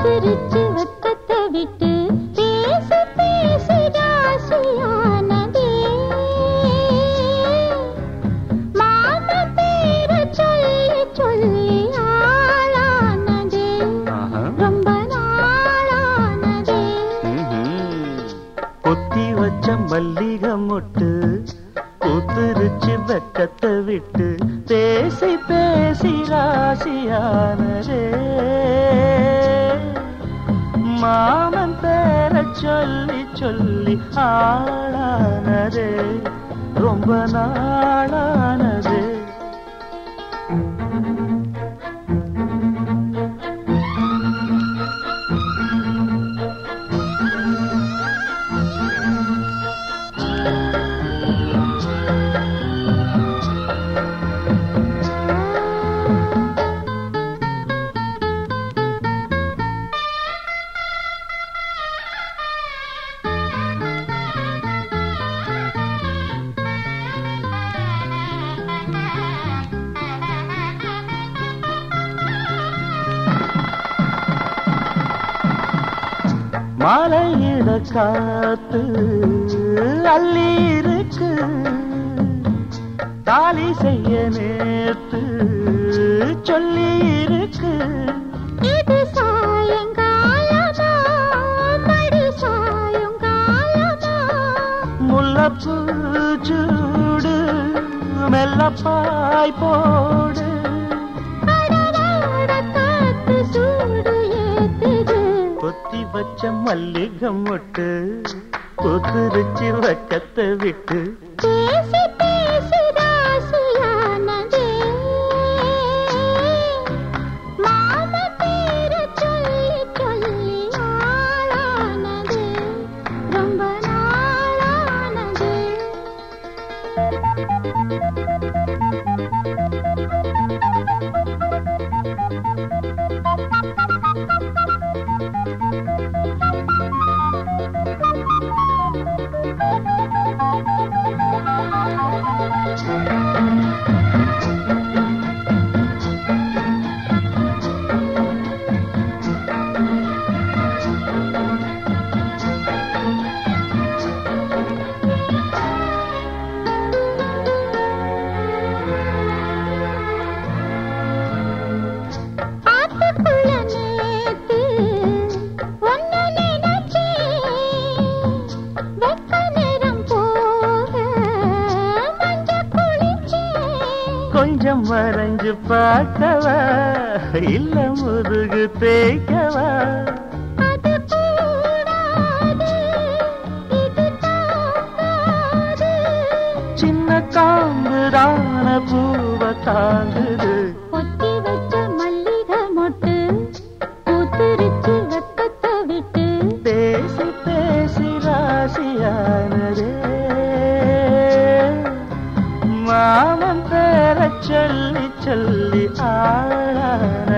பூத்துருச்சு வெக்கத்தை விட்டு பேசி பேசி ராசியானதே மாமா பேர சொல்லி சொல்லி ஆளானதே ஆஹா. ரொம்ப நாளானதே ம்ஹும். கொத்தி வச்ச மல்லிகை மொட்டு பூத்துருச்சு வெக்கத்தை விட்டு பேசி பேசி ராசியானதே மாமன் பேர சொல்லி சொல்லி ஆளானதே ரொம்ப நாளானதே மாலையிட காத்து அள்ளி இருக்கு தாலி செய்ய நேத்து சொல்லி இருக்கு இது சாயங்காலமா மடி சாயங்காலமா முல்லப்பூ சூடு மெல்லப்பாய் போடு அடராட காத்து சூடு ஏத்துது கொத்தி வச்ச மல்லிகை மொட்டு கொத்துருச்சு வக்கத்தை விட்டு பேசி பேசி ராசியானதே மாம பேர சொல்லி சொல்லி ஆளானதே ரொம்ப நாளானதே ஆத்துக்குள்ள நேத்து ஒன்னு நினைச்சேன் வெக்க நேரம் போக மஞ்ச குளிச்சேன் கொஞ்சம் மறைஞ்சு பார்க்கவா இல்ல முதுகு தேய்க்கவா அது கூடாது இது தாங்காது சின்ன காம்புதான பூவ தாங்குது பொத்தி வச்ச மல்லிகை மொட்டு பூத்துருச்சு வெக்கத்தை விட்டு பேசி பேசி ராசியானதே மாமன் பேர சொல்லி சொல்லி ஆளான